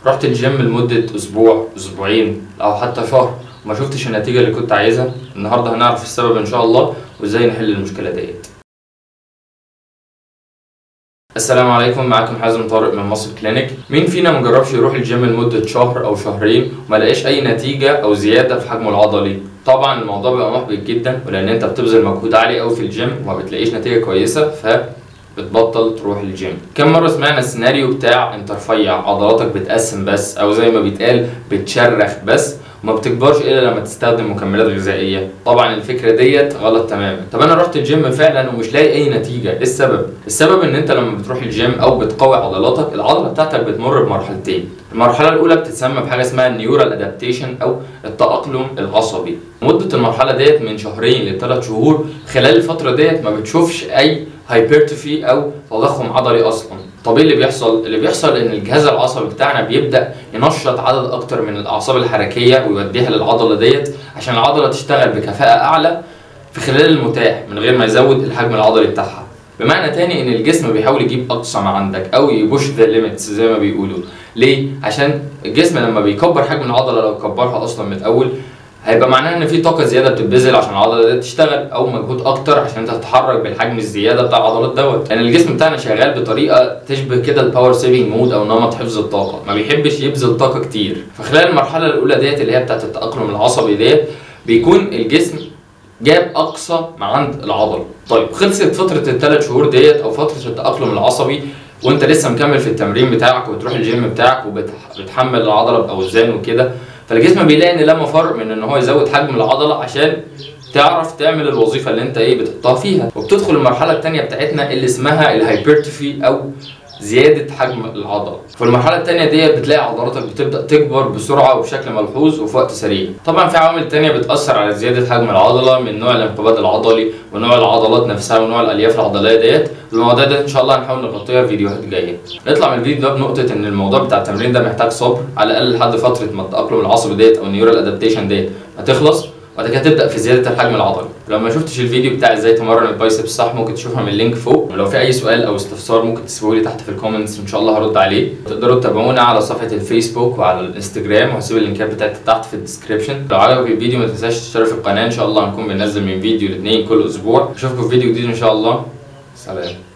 رحت الجيم لمده اسبوع اسبوعين او حتى شهر وما شفتش النتيجه اللي كنت عايزها النهارده هنعرف السبب ان شاء الله وازاي نحل المشكله ديت السلام عليكم معاكم حازم طارق من مصر كلينيك مين فينا مجربش يروح الجيم لمدة شهر أو شهرين وما لقاش أي نتيجة أو زيادة في حجمه العضلي طبعا الموضوع بيبقى محبط جدا ولأن أنت بتبذل مجهود عالي أوي في الجيم وما بتلاقيش نتيجة كويسة ف بتبطل تروح الجيم كم مرة سمعنا السيناريو بتاع انت رفيع عضلاتك بتقسم بس او زي ما بيتقال بتشرخ بس وما بتكبرش الا لما تستخدم مكملات غذائيه طبعا الفكره ديت غلط تماما طب انا رحت الجيم فعلا ومش لاقي اي نتيجه ايه السبب السبب ان انت لما بتروح الجيم او بتقوي عضلاتك العضله بتاعتك بتمر بمرحلتين المرحله الاولى بتتسمى بحاجه اسمها النيورال ادابتيشن او التاقلم العصبي مده المرحله ديت من شهرين لثلاث شهور خلال الفتره ديت ما بتشوفش اي هايبرتروفي او تضخم عضلي اصلا طب ايه اللي بيحصل اللي بيحصل ان الجهاز العصبي بتاعنا بيبدا ينشط عدد اكتر من الاعصاب الحركيه ويوديها للعضله ديت عشان العضله تشتغل بكفاءه اعلى في خلال المتاح من غير ما يزود الحجم العضلي بتاعها بمعنى تاني ان الجسم بيحاول يجيب اقصى ما عندك او يبوش ذا ليميتس زي ما بيقولوا ليه عشان الجسم لما بيكبر حجم العضله لو كبرها اصلا من الاول هيبقى معناها ان في طاقه زياده بتتبذل عشان العضله دي تشتغل او مجهود اكتر عشان انت تتحرك بالحجم الزياده بتاع العضلات دوت لان يعني الجسم بتاعنا شغال بطريقه تشبه كده الباور سيفنج مود او نمط حفظ الطاقه ما بيحبش يبذل طاقه كتير فخلال المرحله الاولى ديت اللي هي بتاعه التاقلم العصبي ديت بيكون الجسم جاب اقصى ما عند العضله طيب خلصت فتره الثلاث شهور ديت او فتره التاقلم العصبي وانت لسه مكمل في التمرين بتاعك وتروح الجيم بتاعك وبتحمل العضله باوزان وكده فالجسم بيلاقي ان لا مفر من ان هو يزود حجم العضله عشان تعرف تعمل الوظيفه اللي انت ايه بتحطها فيها وبتدخل المرحله الثانيه بتاعتنا اللي اسمها الهايبرتروفي او زياده حجم العضله في المرحله الثانيه ديت بتلاقي عضلاتك بتبدا تكبر بسرعه وبشكل ملحوظ وفي وقت سريع طبعا في عوامل تانية بتاثر على زياده حجم العضله من نوع الانقباض العضلي ونوع العضلات نفسها ونوع الالياف العضليه ديت المواضيع ده ان شاء الله هنحاول نغطيها في فيديوهات جايه نطلع من الفيديو ده بنقطه ان الموضوع بتاع التمرين ده محتاج صبر على الاقل لحد فتره ما التاقلم العصبي ديت او النيورال ادابتيشن ديت هتخلص وبعد كده تبدا في زياده الحجم العضلي لو ما شفتش الفيديو بتاع ازاي تمرن البايسبس صح ممكن تشوفها من اللينك فوق ولو في اي سؤال او استفسار ممكن تسيبوه لي تحت في الكومنتس ان شاء الله هرد عليه تقدروا تتابعونا على صفحه الفيسبوك وعلى الانستجرام وهسيب اللينكات بتاعتي تحت في الديسكربشن لو عجبك الفيديو ما تنساش تشترك في القناه ان شاء الله هنكون بننزل من فيديو لاثنين كل اسبوع اشوفكم في فيديو جديد ان شاء الله سلام